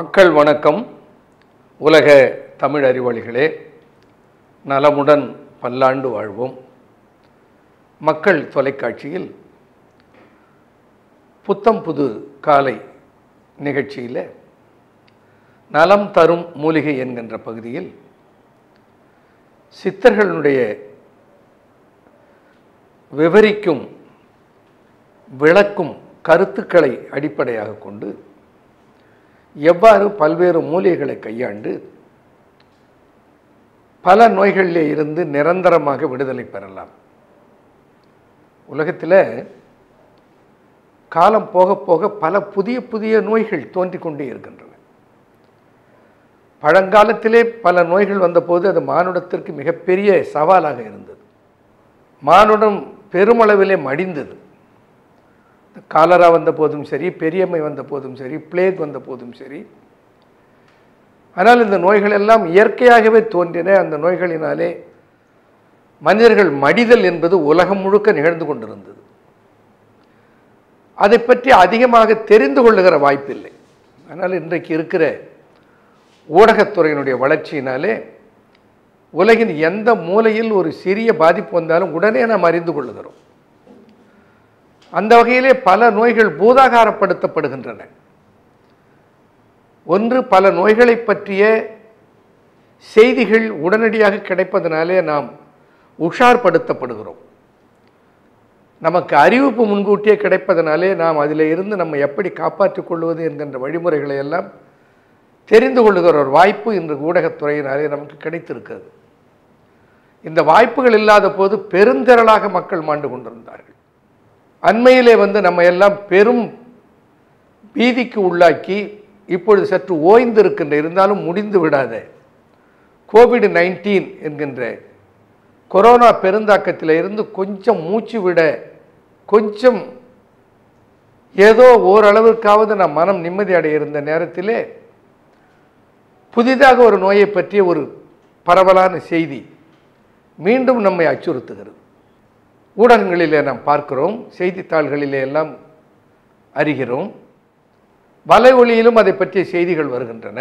மக்கள் வணக்கம் உலக தமிழ் அறிவாளிகளே நலமுடன் பல்லாண்டு வாழ்வோம் மக்கள் தொலைக்காட்சியில் புத்தம் புது காலை நிகழ்ச்சியில் நலம் தரும் மூலிகை என்கின்ற பகுதியில் சித்தர்களுடைய விவரிக்கும் விளக்கும் கருத்துக்களை அடிப்படையாக கொண்டு எவ்வாறு பல்வேறு மூலிகைகளை கையாண்டு பல நோய்களிலே இருந்து நிரந்தரமாக விடுதலை பெறலாம் உலகத்தில் காலம் போக போக பல புதிய புதிய நோய்கள் தோன்றிக் கொண்டே இருக்கின்றன பழங்காலத்திலே பல நோய்கள் வந்தபோது அது மானுடத்திற்கு மிகப்பெரிய சவாலாக இருந்தது மானுடம் பெருமளவிலே மடிந்தது காலரா வந்த போதும் சரி பெரியம்மை வந்த போதும் சரி பிளேக் வந்த போதும் சரி ஆனால் இந்த நோய்கள் எல்லாம் இயற்கையாகவே தோன்றின அந்த நோய்களினாலே மனிதர்கள் மடிதல் என்பது உலகம் முழுக்க நிகழ்ந்து கொண்டிருந்தது அதை பற்றி அதிகமாக தெரிந்து கொள்ளுகிற வாய்ப்பில்லை ஆனால் இன்றைக்கு இருக்கிற ஊடகத்துறையினுடைய வளர்ச்சியினாலே உலகின் எந்த மூலையில் ஒரு சிறிய பாதிப்பு வந்தாலும் உடனே நாம் அறிந்து கொள்ளுகிறோம் அந்த வகையிலே பல நோய்கள் பூதாகாரப்படுத்தப்படுகின்றன ஒன்று பல நோய்களை பற்றிய செய்திகள் உடனடியாக கிடைப்பதனாலே நாம் உஷார்படுத்தப்படுகிறோம் நமக்கு அறிவிப்பு முன்கூட்டியே கிடைப்பதனாலே நாம் அதில் இருந்து நம்ம எப்படி காப்பாற்றிக் கொள்வது என்கின்ற வழிமுறைகளை எல்லாம் தெரிந்து கொள்ளுகிற ஒரு வாய்ப்பு இன்று ஊடகத்துறையினாலே நமக்கு கிடைத்திருக்கிறது இந்த வாய்ப்புகள் இல்லாத போது பெருந்திரளாக மக்கள் மாண்டு கொண்டிருந்தார்கள் அண்மையிலே வந்து நம்ம எல்லாம் பெரும் பீதிக்கு உள்ளாக்கி இப்பொழுது சற்று ஓய்ந்திருக்கின்ற இருந்தாலும் முடிந்து விடாத கோவிட் நைன்டீன் என்கின்ற கொரோனா பெருந்தாக்கத்தில் இருந்து கொஞ்சம் மூச்சு விட கொஞ்சம் ஏதோ ஓரளவிற்காவது நம் மனம் நிம்மதி அடைய இருந்த நேரத்திலே புதிதாக ஒரு நோயை பற்றிய ஒரு பரவலான செய்தி மீண்டும் நம்மை அச்சுறுத்துகிறது ஊடகங்களிலே நாம் பார்க்கிறோம் செய்தித்தாள்களிலே எல்லாம் அறிகிறோம் வலை ஒளியிலும் அதை பற்றிய செய்திகள் வருகின்றன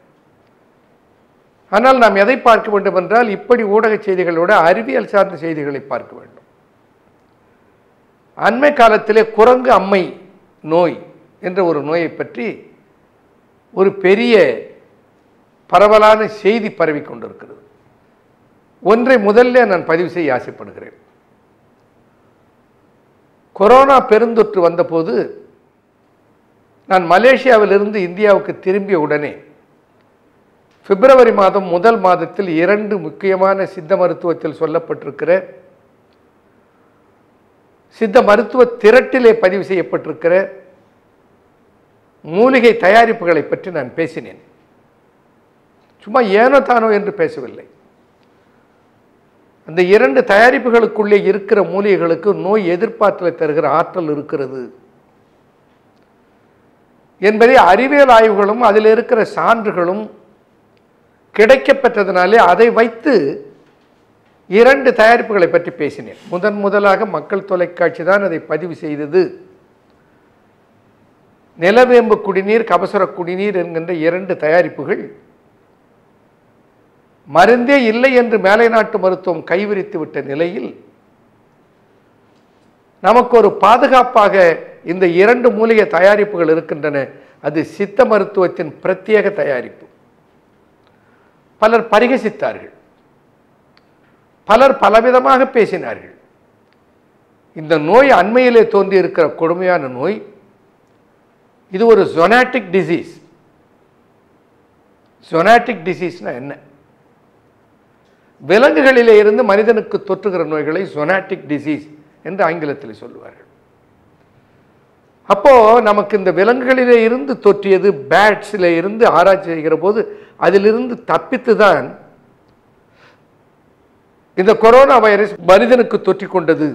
ஆனால் நாம் எதை பார்க்க வேண்டும் என்றால் இப்படி ஊடக செய்திகளோட அறிவியல் சார்ந்த செய்திகளை பார்க்க வேண்டும் அண்மை காலத்திலே குரங்கு அம்மை நோய் என்ற ஒரு நோயை பற்றி ஒரு பெரிய பரவலான செய்தி பரவி கொண்டிருக்கிறது ஒன்றை முதல்ல நான் பதிவு செய்ய ஆசைப்படுகிறேன் கொரோனா பெருந்தொற்று வந்தபோது நான் மலேசியாவிலிருந்து இந்தியாவுக்கு திரும்பிய உடனே பிப்ரவரி மாதம் முதல் மாதத்தில் இரண்டு முக்கியமான சித்த மருத்துவத்தில் சொல்லப்பட்டிருக்கிற சித்த மருத்துவ திரட்டிலே பதிவு செய்யப்பட்டிருக்கிற மூலிகை தயாரிப்புகளை பற்றி நான் பேசினேன் சும்மா ஏனோ தானோ என்று பேசவில்லை அந்த இரண்டு தயாரிப்புகளுக்குள்ளே இருக்கிற மூலிகைகளுக்கு நோய் எதிர்ப்பாற்றலை தருகிற ஆற்றல் இருக்கிறது என்பதை அறிவியல் ஆய்வுகளும் அதில் இருக்கிற சான்றுகளும் கிடைக்கப்பெற்றதுனாலே அதை வைத்து இரண்டு தயாரிப்புகளை பற்றி பேசினேன் முதன் முதலாக மக்கள் தொலைக்காட்சி தான் அதை பதிவு செய்தது நிலவேம்பு குடிநீர் கபசுர குடிநீர் என்கின்ற இரண்டு தயாரிப்புகள் மருந்தே இல்லை என்று மேலை நாட்டு மருத்துவம் கைவிரித்து விட்ட நிலையில் நமக்கு ஒரு பாதுகாப்பாக இந்த இரண்டு மூலிகை தயாரிப்புகள் இருக்கின்றன அது சித்த மருத்துவத்தின் பிரத்யேக தயாரிப்பு பலர் பரிகசித்தார்கள் பலர் பலவிதமாக பேசினார்கள் இந்த நோய் அண்மையிலே தோன்றி இருக்கிற கொடுமையான நோய் இது ஒரு ஜொனாட்டிக் டிசீஸ் ஜொனாட்டிக் டிசீஸ்னா என்ன விலங்குகளிலே இருந்து மனிதனுக்கு தொற்றுகிற நோய்களை ஜொனாட்டிக் டிசீஸ் என்று ஆங்கிலத்தில் சொல்லுவார்கள் அப்போ நமக்கு இந்த விலங்குகளிலே இருந்து தொற்றியது பேட்ஸில் இருந்து ஆராய்ச்சி செய்கிற போது அதிலிருந்து தப்பித்து தான் இந்த கொரோனா வைரஸ் மனிதனுக்கு தொற்றிக் கொண்டது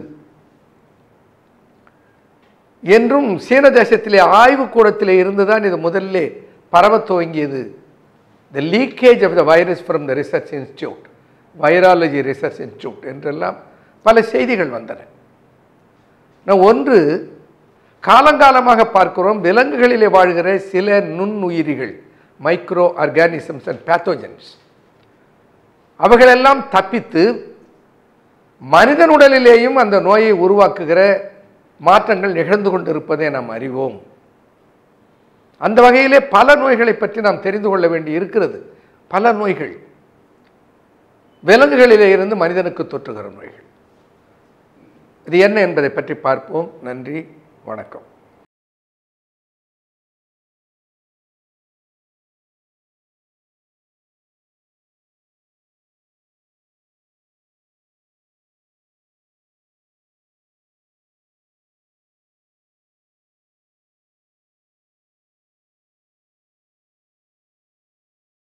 என்றும் சீன தேசத்திலே ஆய்வு கூடத்திலே இருந்துதான் இது முதல்ல பரவ துவங்கியது the leakage of the virus from the research institute virology research institute என்றெல்லாம் பல செய்திகள் வந்தன நான் ஒன்று காலங்காலமாக பார்க்கிறோம் விலங்குகளிலே வாழ்கிற சில நுண்ணுயிரிகள் மைக்ரோ ஆர்கானிசம்ஸ் அண்ட் பேத்தோஜன்ஸ் அவைகளெல்லாம் தப்பித்து மனிதன் உடலிலேயும் அந்த நோயை உருவாக்குகிற மாற்றங்கள் நிகழ்ந்து கொண்டிருப்பதை நாம் அறிவோம் அந்த வகையிலே பல நோய்களை பற்றி நாம் தெரிந்து கொள்ள வேண்டி இருக்கிறது பல நோய்கள் விலங்குகளிலே இருந்து மனிதனுக்கு தொற்றுகிற நோய்கள் இது என்ன என்பதை பற்றி பார்ப்போம் நன்றி வணக்கம்